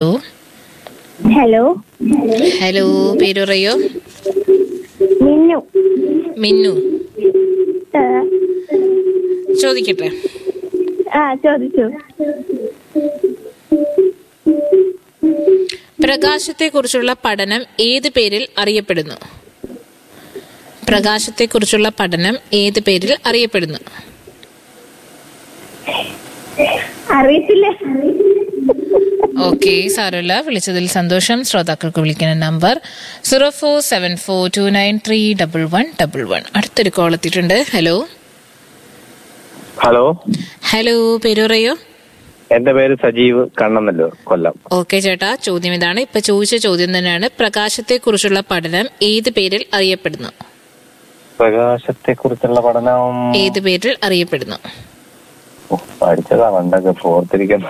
Hello hello പേര് പറയോ മിന്നു മിന്നു ആ, ചോദിക്കട്ടെ ആ ചോദിച്ചു പ്രകാശത്തെക്കുറിച്ചുള്ള പഠനം ഏത് പേരിൽ അറിയപ്പെടുന്നു പ്രകാശത്തെക്കുറിച്ചുള്ള പഠനം ഏത് പേരിൽ അറിയപ്പെടുന്നു അറിയത്തില്ല ഓക്കെ സാരമില്ല വിളിച്ചതിൽ സന്തോഷം ശ്രോതാക്കൾക്ക് വിളിക്കുന്ന number zero four seven four two nine three double one double one അടുത്തൊരു കോൾ എത്തിയിട്ടുണ്ട് ഹലോ ഹലോ ഹലോ പേര് പറയോ എന്റെ പേര് സജീവ് കണ്ണനല്ലൂർ കൊല്ലം ഓക്കെ ചേട്ടാ ചോദ്യം ഇതാണ് ഇപ്പൊ ചോദിച്ച ചോദ്യം തന്നെയാണ് പ്രകാശത്തെക്കുറിച്ചുള്ള പഠനം ഏത് പേരിൽ അറിയപ്പെടുന്നു പ്രകാശത്തെ കുറിച്ചുള്ള പഠനം ഏത് പേരിൽ അറിയപ്പെടുന്നു ഓ, പഠിച്ചതാ പണ്ടൊക്കെ ഫോർത്തിരിക്കുന്ന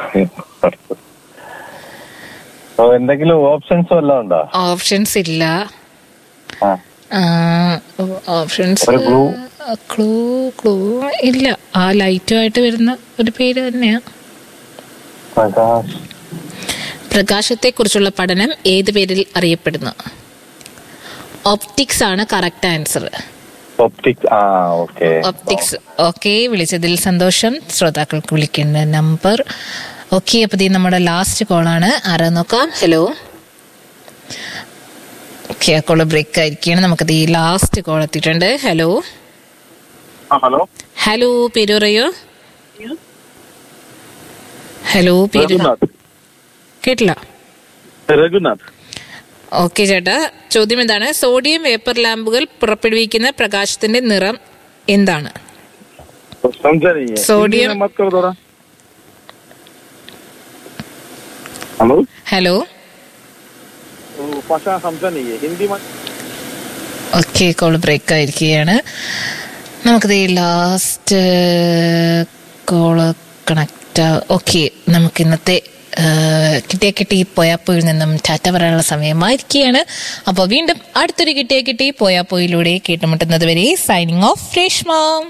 ഓ, എന്തെങ്കിലും ഓപ്ഷൻസ് വല്ലതും ഉണ്ടോ ഓപ്ഷൻസ് ഇല്ല ആ ഓപ്ഷൻസ് ഒരു clue? ക്ലൂ ക്ലൂ ഇല്ല ആ ലൈറ്റുമായിട്ട് വരുന്ന ഒരു പേര് തന്നെയാ പ്രകാശ് പ്രകാശത്തെക്കുറിച്ചുള്ള പഠനം ഏത് പേരിൽ അറിയപ്പെടുന്നു ഒപ്റ്റിക്സ് ആണ് കറക്റ്റ് ആൻസർ ഒപ്റ്റിക്സ് ആ ഓക്കെ ഒപ്റ്റിക്സ് ഓക്കെ വിളിച്ചതിൽ സന്തോഷം ശ്രോതാക്കൾക്ക് വിളിക്കേണ്ട നമ്പർ ഓക്കെ അപ്പൊ ഇത് നമ്മുടെ ലാസ്റ്റ് കോളാണ് ആരാ നോക്കാം ഹലോ ഓക്കെ ആ കോള് ബ്രേക്ക് ആയിരിക്കുകയാണ് നമുക്കത് ഈ ലാസ്റ്റ് കോൾ എത്തിയിട്ടുണ്ട് ഹലോ ഹലോ ഹലോ പേര് പറയോ ഹലോ പേര് കേട്ടില്ല രഘുനാഥ് ഓക്കെ ചേട്ടാ ചോദ്യം എന്താണ് സോഡിയം വേപ്പർ ലാമ്പുകൾ പുറപ്പെടുവിക്കുന്ന പ്രകാശത്തിന്റെ നിറം എന്താണ് सोडियम- मत करो थोड़ा हेलो ഹലോ भाषा समझा नहीं है हिंदी में ഓക്കെ കോൾ ബ്രേക്ക് ആയിരിക്കുകയാണ് നമുക്കിത് ഈ ലാസ്റ്റ് കോള് കണക്റ്റ് ഓക്കെ നമുക്ക് ഇന്നത്തെ ആ, കിട്ടിയ കിട്ടി പോയാപ്പോയിൽ നിന്നും ടാറ്റ പറയാനുള്ള സമയമായിരിക്കുകയാണ് അപ്പോൾ വീണ്ടും അടുത്തൊരു കിട്ടിയ കിട്ടി പോയാപ്പോയിലൂടെ കേട്ടുമുട്ടുന്നത് വരെ സൈനിങ് ഓഫ് രേഷ്മ